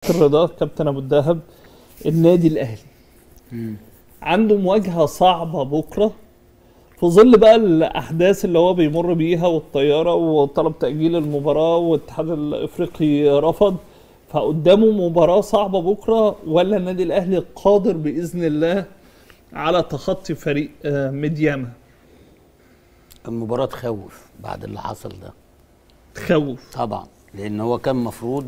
الرضا كابتن ابو الدهب النادي الاهلي عنده مواجهه صعبه بكره في ظل بقى الاحداث اللي هو بيمر بيها والطياره وطلب تاجيل المباراه والاتحاد الافريقي رفض فقدامه مباراه صعبه بكره ولا النادي الاهلي قادر باذن الله على تخطي فريق آه، ميدياما المباراة تخوف بعد اللي حصل ده تخوف طبعا لان هو كان مفروض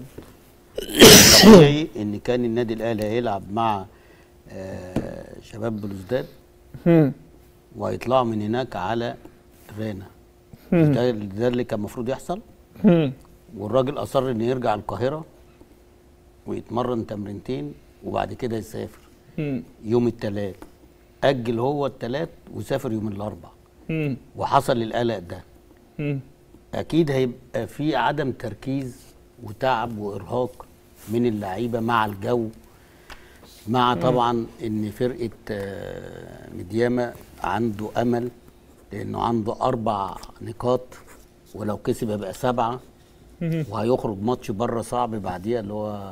طبيعي ان كان النادي الاهلي هيلعب مع آه، شباب بلوزداد هم. وهيطلعوا من هناك على غانا ده ده اللي كان المفروض يحصل هم. والراجل اصر انه يرجع القاهره ويتمرن تمرينتين وبعد كده يسافر هم. يوم الثلاث اجل هو الثلاث وسافر يوم الاربع هم. وحصل القلق ده هم. اكيد هيبقى في عدم تركيز وتعب وارهاق من اللعيبه مع الجو مع طبعا ان فرقه آه، مدياما عنده امل لانه عنده اربع نقاط ولو كسب يبقى سبعه وهيخرج ماتش بره صعب بعديها اللي هو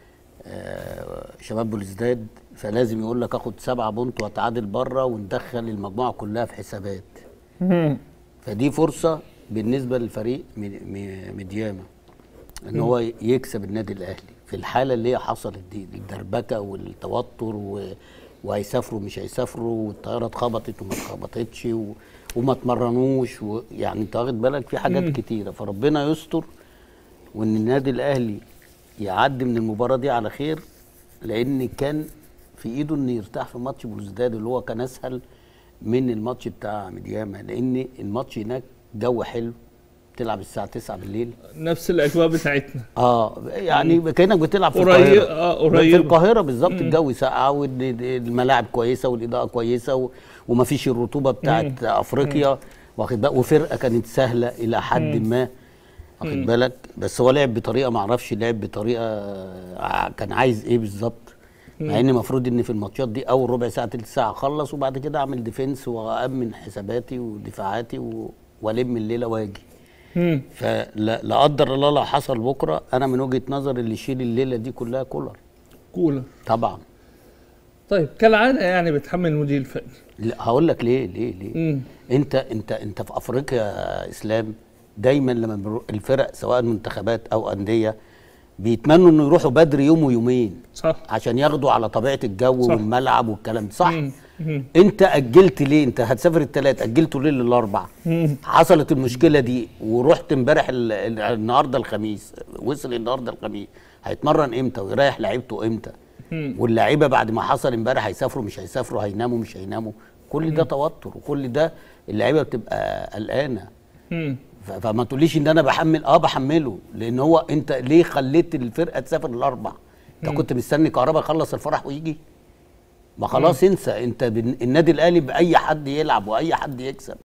آه، شباب بلوزداد فلازم يقول لك اخد سبعه بونت واتعادل بره وندخل المجموعه كلها في حسابات هم. فدي فرصه بالنسبه للفريق مي- مي- ميدياما ان هو يكسب النادي الاهلي في الحاله اللي هي حصلت دي الدربكه والتوتر و... وهيسافروا مش هيسافروا والطياره اتخبطت وما اتخبطتش و... وما اتمرنوش و... يعني انت واخد بالك في حاجات كتيره فربنا يستر وان النادي الاهلي يعدي من المباراه دي على خير لان كان في ايده انه يرتاح في ماتش بلوزداد اللي هو كان اسهل من الماتش بتاع ميدياما لان الماتش هناك جو حلو بتلعب الساعه 9 بالليل نفس الاجواء بتاعتنا اه يعني كانك بتلعب في قريب- القاهره آه، في قريبة. القاهره بالظبط الجو ساقعه والملاعب كويسه والاضاءه كويسه و... ومفيش الرطوبه بتاعت افريقيا واخد بالك وفرقه كانت سهله الى حد ما واخد بالك بس هو لعب بطريقه ما اعرفش لعب بطريقه آه، كان عايز ايه بالظبط مع ان المفروض ان في الماتشات دي اول ربع ساعه تلت ساعه اخلص وبعد كده اعمل ديفنس وامن حساباتي ودفاعاتي و... والم الليله واجي هم. فلا لا قدر الله لو حصل بكره انا من وجهه نظري اللي يشيل الليله دي كلها كولر كولر طبعا طيب كالعاده يعني بتحمل المدير الفني لا هقول لك ليه ليه ليه مم. انت انت انت في افريقيا يا اسلام دايما لما بنرو- الفرق سواء منتخبات او انديه بيتمنوا انه يروحوا بدري يوم ويومين صح عشان ياخدوا على طبيعه الجو صح. والملعب والكلام ده صح مم. مم. انت اجلت ليه انت هتسافر الثلاث اجلته ليه للاربع مم. حصلت المشكله دي ورحت امبارح ال- ال- النهارده الخميس وصل النهارده الخميس هيتمرن امتى ويريح لعيبته امتى مم. واللعيبه بعد ما حصل امبارح هيسافروا مش هيسافروا هيناموا مش هيناموا كل ده توتر وكل ده اللعيبه بتبقى قلقانه مم. ف- فما تقوليش ان انا بحمل اه بحمله لان هو انت ليه خليت الفرقه تسافر الاربع انت كنت مستني كهربا يخلص الفرح ويجي ما خلاص انسى انت بن- النادي الاهلي باي حد يلعب واي حد يكسب